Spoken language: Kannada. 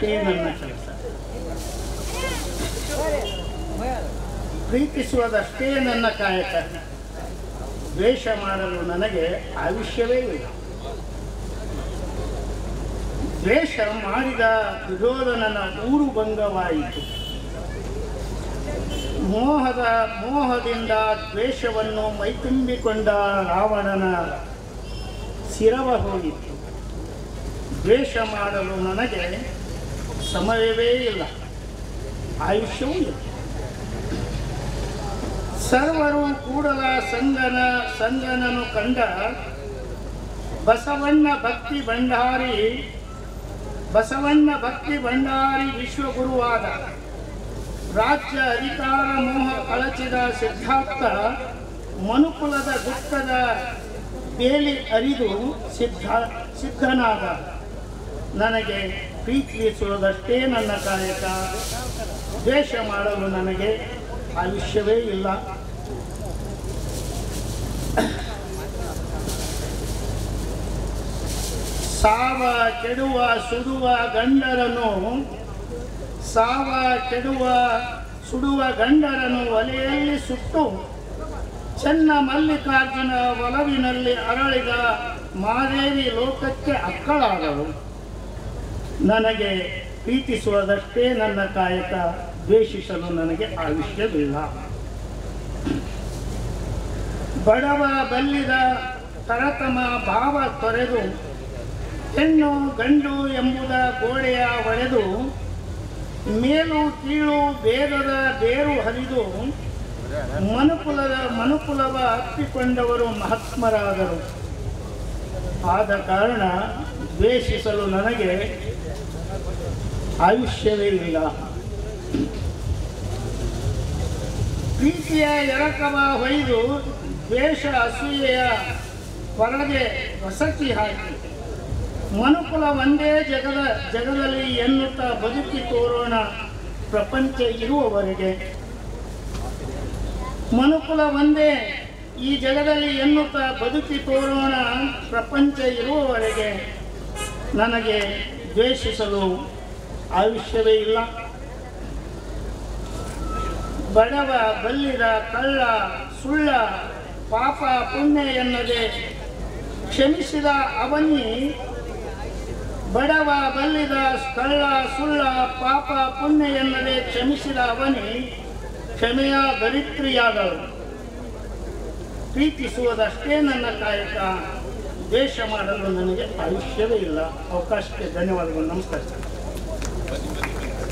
ಅಷ್ಟೇ ನನ್ನ ಕೆಲಸ ಪ್ರೀತಿಸುವುದಷ್ಟೇ ನನ್ನ ಕಾಯಕ ದ್ವೇಷ ಮಾಡಲು ನನಗೆ ಆಯುಷ್ಯವೇ ಇಲ್ಲ ದ್ವೇಷ ಮಾಡಿದ ದುರ್ಯೋಧನನ ಊರು ಭಂಗವಾಯಿತು ಮೋಹದ ಮೋಹದಿಂದ ದ್ವೇಷವನ್ನು ಮೈತುಂಬಿಕೊಂಡ ರಾವಣನ ಶಿರವ ಹೋಗಿತ್ತು ದ್ವೇಷ ಮಾಡಲು ನನಗೆ ಸಮಯವೇ ಇಲ್ಲ ಆಯುಷ್ಯವೂ ಇಲ್ಲ ಸರ್ವರು ಕೂಡಲ ಸಂಗನ ಸಂಗನನು ಕಂಡ ಬಸವಣ್ಣ ಭಕ್ತಿ ಭಂಡಾರಿ ಬಸವಣ್ಣ ಭಕ್ತಿ ಭಂಡಾರಿ ವಿಶ್ವಗುರುವಾದ ರಾಜ್ಯ ಅಧಿಕಾರ ಮೋಹ ಕಳಚಿದ ಸಿದ್ಧಾರ್ಥ ಮನುಕುಲದ ದುಃಖದ ಬೇಲಿ ಅರಿದು ಸಿದ್ಧ ಸಿದ್ಧನಾದ ನನಗೆ ಪ್ರೀತಿಸುವುದಷ್ಟೇ ನನ್ನ ಕಾಯಕ ದ್ವೇಷ ಮಾಡಲು ನನಗೆ ಆಯುಷ್ಯವೇ ಇಲ್ಲ ಸಾವ ಕೆಡುವ ಸುಡುವ ಗಂಡರನ್ನು ಸಾವ ಕೆಡುವ ಸುಡುವ ಗಂಡರನ್ನು ಒಲೆಯಲ್ಲಿ ಸುಟ್ಟು ಚೆನ್ನ ಮಲ್ಲಿಕಾರ್ಜುನ ಒಲವಿನಲ್ಲಿ ಅರಳಿದ ಮಾದೇವಿ ಲೋಕಕ್ಕೆ ಅಕ್ಕಳಾದಳು ನನಗೆ ಪ್ರೀತಿಸುವುದಷ್ಟೇ ನನ್ನ ಕಾಯಕ ದ್ವೇಷಿಸಲು ನನಗೆ ಆಯುಷ್ಯವಿಲ್ಲ ಬಡವ ಬಲ್ಲಿದ ತರತಮ ಭಾವ ತೊರೆದು ಹೆಣ್ಣು ಗಂಡು ಎಂಬುದ ಗೋಡೆಯ ಒಡೆದು ಮೇಲು ಕೀಳು ಭೇದದ ಬೇರು ಹರಿದು ಮನುಕುಲದ ಮನುಕುಲವ ಅಪ್ಪಿಕೊಂಡವರು ಮಹಾತ್ಮರಾದರು ಆದ ಕಾರಣ ದ್ವೇಷಿಸಲು ನನಗೆ ಆಯುಷ್ಯವೇ ಇಲ್ಲ ಪ್ರೀತಿಯ ಎರಕವ ಹೊಯ್ದು ದ್ವೇಷ ಅಸೂಯೆಯ ಹೊರಗೆ ವಸತಿ ಹಾಕಿ ಮನುಕುಲ ಒಂದೇ ಜಗದ ಜಗದಲ್ಲಿ ಎನ್ನುತ್ತಾ ಬದುಕಿ ತೋರೋಣ ಪ್ರಪಂಚ ಇರುವವರೆಗೆ ಮನುಕುಲ ಒಂದೇ ಈ ಜಗದಲ್ಲಿ ಎನ್ನುತ್ತಾ ಬದುಕಿ ತೋರೋಣ ಪ್ರಪಂಚ ಇರುವವರೆಗೆ ನನಗೆ ದ್ವೇಷಿಸಲು ಆಯುಷ್ಯವೇ ಇಲ್ಲ ಬಡವ ಬಲ್ಲಿದ ಕಳ್ಳ ಸುಳ್ಳ ಪಾಪ ಪುಣ್ಯ ಎನ್ನದೆ ಕ್ಷಮಿಸಿದ ಅವನಿ ಬಡವ ಬಲ್ಲಿದ ಕಳ್ಳ ಸುಳ್ಳ ಪಾಪ ಪುಣ್ಯ ಎನ್ನದೆ ಕ್ಷಮಿಸಿದ ಅವನಿ ಕ್ಷಮೆಯ ದರಿದ್ರಿಯಾದಳು ಪ್ರೀತಿಸುವುದಷ್ಟೇ ನನ್ನ ಕಾಯಕ ದ್ವೇಷ ಮಾಡಲು ನನಗೆ ಆಯುಷ್ಯವೇ ಇಲ್ಲ ಅವಕಾಶಕ್ಕೆ ಧನ್ಯವಾದಗಳು ನಮಸ್ಕಾರ ಸರ್